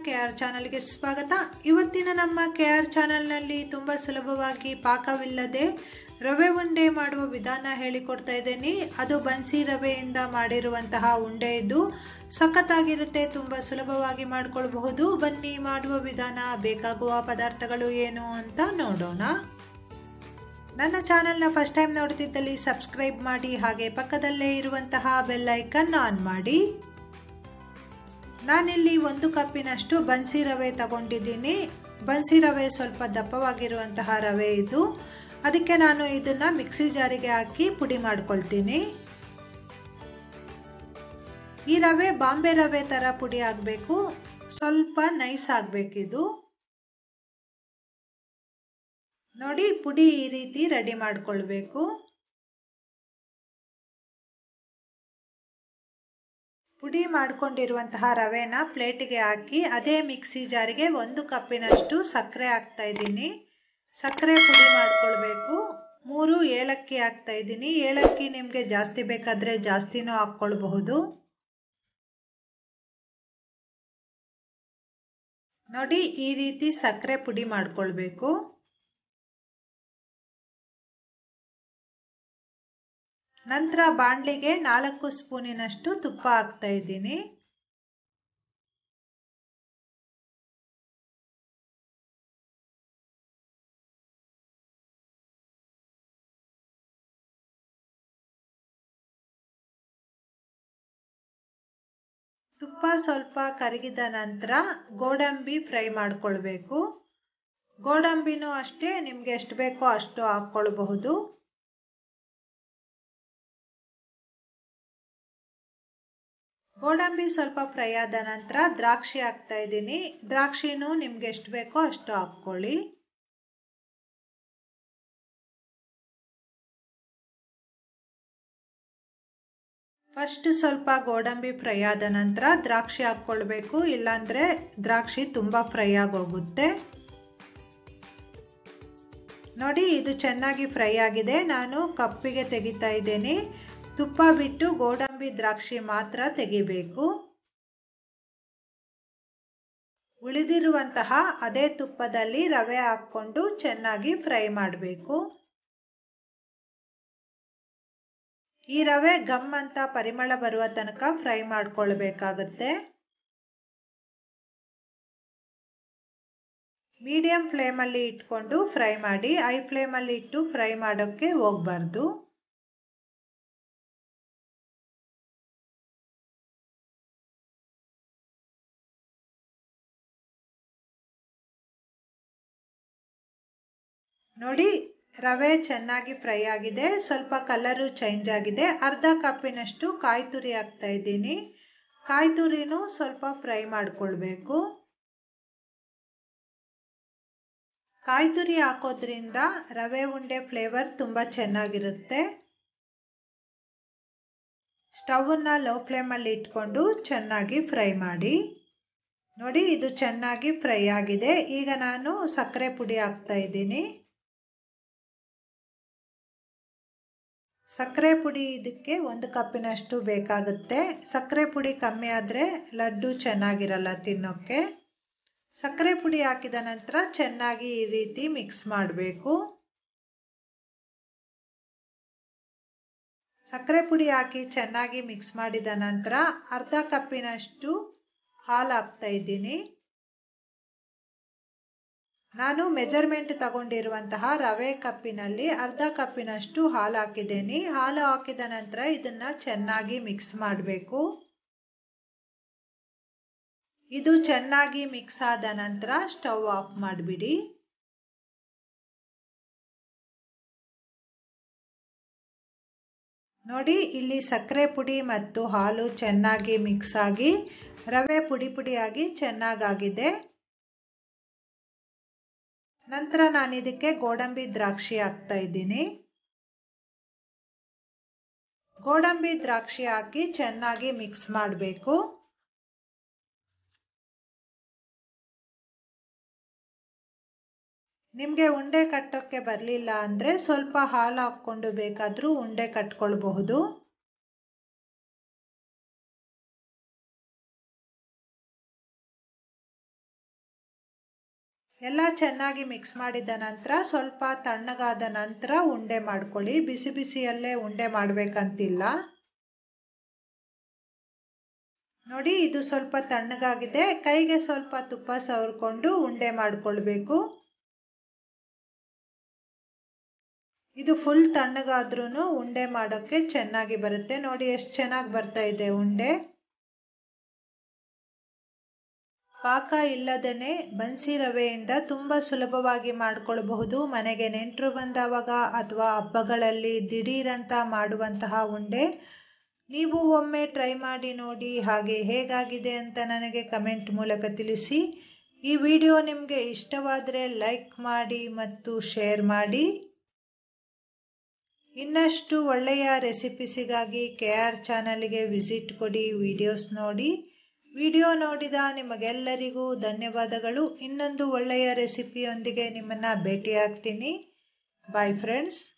K R ಚಾನಲ್ಗೆ ಸ್ವಾಗತ ಇವತ್ತಿನ ನಮ್ಮ ಕೆ ಆರ್ ಚಾನಲ್ನಲ್ಲಿ ತುಂಬ ಸುಲಭವಾಗಿ ಪಾಕವಿಲ್ಲದೆ ರವೆ ಉಂಡೆ ಮಾಡುವ ವಿಧಾನ ಹೇಳಿಕೊಡ್ತಾ ಇದ್ದೀನಿ ಅದು ಬನ್ಸಿ ರವೆಯಿಂದ ಮಾಡಿರುವಂತಹ ಉಂಡೆ ಇದು ಸಖತ್ತಾಗಿರುತ್ತೆ ತುಂಬ ಸುಲಭವಾಗಿ ಮಾಡಿಕೊಳ್ಬಹುದು ಬನ್ನಿ ಮಾಡುವ ವಿಧಾನ ಬೇಕಾಗುವ ಪದಾರ್ಥಗಳು ಏನು ಅಂತ ನೋಡೋಣ ನನ್ನ ಚಾನಲ್ನ ಫಸ್ಟ್ ಟೈಮ್ ನೋಡ್ತಿದ್ದಲ್ಲಿ ಸಬ್ಸ್ಕ್ರೈಬ್ ಮಾಡಿ ಹಾಗೆ ಪಕ್ಕದಲ್ಲೇ ಇರುವಂತಹ ಬೆಲ್ ಐಕನ್ ಆನ್ ಮಾಡಿ ನಾನಿಲ್ಲಿ ಒಂದು ಕಪ್ಪಿನಷ್ಟು ಬನ್ಸಿ ರವೆ ತಗೊಂಡಿದ್ದೀನಿ ಬನ್ಸಿ ರವೆ ಸ್ವಲ್ಪ ದಪ್ಪವಾಗಿರುವಂತಹ ರವೆ ಇದು ಅದಕ್ಕೆ ನಾನು ಇದನ್ನು ಮಿಕ್ಸಿ ಜಾರಿಗೆ ಹಾಕಿ ಪುಡಿ ಮಾಡ್ಕೊಳ್ತೀನಿ ಈ ರವೆ ಬಾಂಬೆ ರವೆ ಥರ ಪುಡಿ ಆಗಬೇಕು ಸ್ವಲ್ಪ ನೈಸ್ ಆಗಬೇಕಿದು ನೋಡಿ ಪುಡಿ ಈ ರೀತಿ ರೆಡಿ ಮಾಡ್ಕೊಳ್ಬೇಕು ಪುಡಿ ಮಾಡ್ಕೊಂಡಿರುವಂತಹ ರವೆನ ಪ್ಲೇಟಿಗೆ ಹಾಕಿ ಅದೇ ಮಿಕ್ಸಿ ಜಾರಿಗೆ ಒಂದು ಕಪ್ಪಿನಷ್ಟು ಸಕ್ಕರೆ ಹಾಕ್ತಾ ಇದ್ದೀನಿ ಸಕ್ಕರೆ ಪುಡಿ ಮಾಡ್ಕೊಳ್ಬೇಕು ಮೂರು ಏಲಕ್ಕಿ ಹಾಕ್ತಾ ಇದ್ದೀನಿ ಏಲಕ್ಕಿ ನಿಮಗೆ ಜಾಸ್ತಿ ಬೇಕಾದರೆ ಜಾಸ್ತಿನೂ ಹಾಕ್ಕೊಳ್ಬಹುದು ನೋಡಿ ಈ ರೀತಿ ಸಕ್ಕರೆ ಪುಡಿ ಮಾಡ್ಕೊಳ್ಬೇಕು ನಂತರ ಬಾಣಲಿಗೆ ನಾಲ್ಕು ಸ್ಪೂನಿನಷ್ಟು ತುಪ್ಪ ಹಾಕ್ತಾ ಇದ್ದೀನಿ ತುಪ್ಪ ಸ್ವಲ್ಪ ಕರಗಿದ ನಂತರ ಗೋಡಂಬಿ ಫ್ರೈ ಮಾಡ್ಕೊಳ್ಬೇಕು ಗೋಡಂಬಿನೂ ಅಷ್ಟೇ ನಿಮ್ಗೆ ಎಷ್ಟು ಬೇಕೋ ಅಷ್ಟು ಹಾಕ್ಕೊಳ್ಬಹುದು ಗೋಡಂಬಿ ಸ್ವಲ್ಪ ಫ್ರೈ ಆದ ನಂತರ ದ್ರಾಕ್ಷಿ ಹಾಕ್ತಾ ಇದ್ದೀನಿ ದ್ರಾಕ್ಷಿನೂ ನಿಮ್ಗೆ ಎಷ್ಟು ಬೇಕೋ ಅಷ್ಟು ಹಾಕ್ಕೊಳ್ಳಿ ಫಸ್ಟ್ ಸ್ವಲ್ಪ ಗೋಡಂಬಿ ಫ್ರೈ ಆದ ನಂತರ ದ್ರಾಕ್ಷಿ ಹಾಕ್ಕೊಳ್ಬೇಕು ಇಲ್ಲಾಂದರೆ ದ್ರಾಕ್ಷಿ ತುಂಬ ಫ್ರೈ ಆಗೋಗುತ್ತೆ ನೋಡಿ ಇದು ಚೆನ್ನಾಗಿ ಫ್ರೈ ಆಗಿದೆ ನಾನು ಕಪ್ಪಿಗೆ ತೆಗಿತಾ ಇದ್ದೀನಿ ತುಪ್ಪ ಬಿಟ್ಟು ಗೋಡಂಬಿ ದ್ರಾಕ್ಷಿ ಮಾತ್ರ ತೆಗಿಬೇಕು ಉಳಿದಿರುವಂತಹ ಅದೇ ತುಪ್ಪದಲ್ಲಿ ರವೆ ಹಾಕ್ಕೊಂಡು ಚೆನ್ನಾಗಿ ಫ್ರೈ ಮಾಡಬೇಕು ಈ ರವೆ ಗಮ್ ಅಂತ ಪರಿಮಳ ಬರುವ ತನಕ ಫ್ರೈ ಮಾಡ್ಕೊಳ್ಬೇಕಾಗುತ್ತೆ ಮೀಡಿಯಂ ಫ್ಲೇಮಲ್ಲಿ ಇಟ್ಕೊಂಡು ಫ್ರೈ ಮಾಡಿ ಐ ಫ್ಲೇಮಲ್ಲಿ ಇಟ್ಟು ಫ್ರೈ ಮಾಡೋಕ್ಕೆ ಹೋಗಬಾರ್ದು ನೋಡಿ ರವೆ ಚೆನ್ನಾಗಿ ಫ್ರೈ ಆಗಿದೆ ಸ್ವಲ್ಪ ಕಲರು ಚೇಂಜ್ ಆಗಿದೆ ಅರ್ಧ ಕಪ್ಪಿನಷ್ಟು ಕಾಯಿ ತುರಿ ಹಾಕ್ತಾ ಇದ್ದೀನಿ ಕಾಯಿ ತುರಿನೂ ಸ್ವಲ್ಪ ಫ್ರೈ ಮಾಡ್ಕೊಳ್ಬೇಕು ಕಾಯಿ ತುರಿ ಹಾಕೋದ್ರಿಂದ ರವೆ ಉಂಡೆ ಫ್ಲೇವರ್ ತುಂಬ ಚೆನ್ನಾಗಿರುತ್ತೆ ಸ್ಟವನ್ನು ಲೋ ಫ್ಲೇಮಲ್ಲಿ ಇಟ್ಕೊಂಡು ಚೆನ್ನಾಗಿ ಫ್ರೈ ಮಾಡಿ ನೋಡಿ ಇದು ಚೆನ್ನಾಗಿ ಫ್ರೈ ಆಗಿದೆ ಈಗ ನಾನು ಸಕ್ಕರೆ ಪುಡಿ ಹಾಕ್ತಾ ಇದ್ದೀನಿ ಸಕ್ಕರೆ ಪುಡಿ ಇದಕ್ಕೆ ಒಂದು ಕಪ್ಪಿನಷ್ಟು ಬೇಕಾಗುತ್ತೆ ಸಕ್ಕರೆ ಪುಡಿ ಕಮ್ಮಿ ಆದರೆ ಲಡ್ಡು ಚೆನ್ನಾಗಿರಲ್ಲ ತಿನ್ನೋಕ್ಕೆ ಸಕ್ಕರೆ ಪುಡಿ ಹಾಕಿದ ನಂತರ ಚೆನ್ನಾಗಿ ಈ ರೀತಿ ಮಿಕ್ಸ್ ಮಾಡಬೇಕು ಸಕ್ಕರೆ ಪುಡಿ ಹಾಕಿ ಚೆನ್ನಾಗಿ ಮಿಕ್ಸ್ ಮಾಡಿದ ನಂತರ ಅರ್ಧ ಕಪ್ಪಿನಷ್ಟು ಹಾಲು ಹಾಕ್ತಾ ಇದ್ದೀನಿ ನಾನು ಮೆಜರ್ಮೆಂಟ್ ತಗೊಂಡಿರುವಂತಹ ರವೆ ಕಪ್ಪಿನಲ್ಲಿ ಅರ್ಧ ಕಪ್ಪಿನಷ್ಟು ಹಾಲು ಹಾಕಿದ್ದೀನಿ ಹಾಲು ಹಾಕಿದ ನಂತರ ಇದನ್ನ ಚೆನ್ನಾಗಿ ಮಿಕ್ಸ್ ಮಾಡಬೇಕು ಇದು ಚೆನ್ನಾಗಿ ಮಿಕ್ಸ್ ಆದ ನಂತರ ಸ್ಟವ್ ಆಫ್ ಮಾಡಿಬಿಡಿ ನೋಡಿ ಇಲ್ಲಿ ಸಕ್ಕರೆ ಪುಡಿ ಮತ್ತು ಹಾಲು ಚೆನ್ನಾಗಿ ಮಿಕ್ಸ್ ಆಗಿ ರವೆ ಪುಡಿ ಪುಡಿಯಾಗಿ ಚೆನ್ನಾಗಾಗಿದೆ ನಂತರ ನಾನು ಇದಕ್ಕೆ ಗೋಡಂಬಿ ದ್ರಾಕ್ಷಿ ಹಾಕ್ತಾ ಇದ್ದೀನಿ ಗೋಡಂಬಿ ದ್ರಾಕ್ಷಿ ಹಾಕಿ ಚೆನ್ನಾಗಿ ಮಿಕ್ಸ್ ಮಾಡಬೇಕು ನಿಮಗೆ ಉಂಡೆ ಕಟ್ಟೋಕ್ಕೆ ಬರಲಿಲ್ಲ ಅಂದರೆ ಸ್ವಲ್ಪ ಹಾಲು ಹಾಕ್ಕೊಂಡು ಬೇಕಾದರೂ ಉಂಡೆ ಕಟ್ಕೊಳ್ಬಹುದು ಎಲ್ಲ ಚೆನ್ನಾಗಿ ಮಿಕ್ಸ್ ಮಾಡಿದ ನಂತರ ಸ್ವಲ್ಪ ತಣ್ಣಗಾದ ನಂತರ ಉಂಡೆ ಮಾಡ್ಕೊಳ್ಳಿ ಬಿಸಿ ಬಿಸಿಯಲ್ಲೇ ಉಂಡೆ ಮಾಡಬೇಕಂತಿಲ್ಲ ನೋಡಿ ಇದು ಸ್ವಲ್ಪ ತಣ್ಣಗಾಗಿದೆ ಕೈಗೆ ಸ್ವಲ್ಪ ತುಪ್ಪ ಸವರ್ಕೊಂಡು ಉಂಡೆ ಮಾಡ್ಕೊಳ್ಬೇಕು ಇದು ಫುಲ್ ತಣ್ಣಗಾದ್ರೂ ಉಂಡೆ ಮಾಡೋಕ್ಕೆ ಚೆನ್ನಾಗಿ ಬರುತ್ತೆ ನೋಡಿ ಎಷ್ಟು ಚೆನ್ನಾಗಿ ಬರ್ತಾ ಇದೆ ಉಂಡೆ ಪಾಕ ಇಲ್ಲದೇ ಬನ್ಸಿ ರವೆಯಿಂದ ತುಂಬ ಸುಲಭವಾಗಿ ಮಾಡ್ಕೊಳ್ಬಹುದು ಮನೆಗೆ ನೆಂಟರು ಬಂದವಾಗ ಅಥವಾ ಹಬ್ಬಗಳಲ್ಲಿ ದಿಢೀರಂತ ಮಾಡುವಂತಹ ಉಂಡೆ ನೀವು ಒಮ್ಮೆ ಟ್ರೈ ಮಾಡಿ ನೋಡಿ ಹಾಗೆ ಹೇಗಾಗಿದೆ ಅಂತ ನನಗೆ ಕಮೆಂಟ್ ಮೂಲಕ ತಿಳಿಸಿ ಈ ವಿಡಿಯೋ ನಿಮಗೆ ಇಷ್ಟವಾದರೆ ಲೈಕ್ ಮಾಡಿ ಮತ್ತು ಶೇರ್ ಮಾಡಿ ಇನ್ನಷ್ಟು ಒಳ್ಳೆಯ ರೆಸಿಪೀಸಿಗಾಗಿ ಕೆ ಆರ್ ಚಾನಲ್ಗೆ ವಿಸಿಟ್ ಕೊಡಿ ವಿಡಿಯೋಸ್ ನೋಡಿ ವಿಡಿಯೋ ನೋಡಿದ ನಿಮಗೆಲ್ಲರಿಗೂ ಧನ್ಯವಾದಗಳು ಇನ್ನೊಂದು ಒಳ್ಳೆಯ ರೆಸಿಪಿಯೊಂದಿಗೆ ನಿಮ್ಮನ್ನು ಭೇಟಿಯಾಗ್ತೀನಿ ಬಾಯ್ ಫ್ರೆಂಡ್ಸ್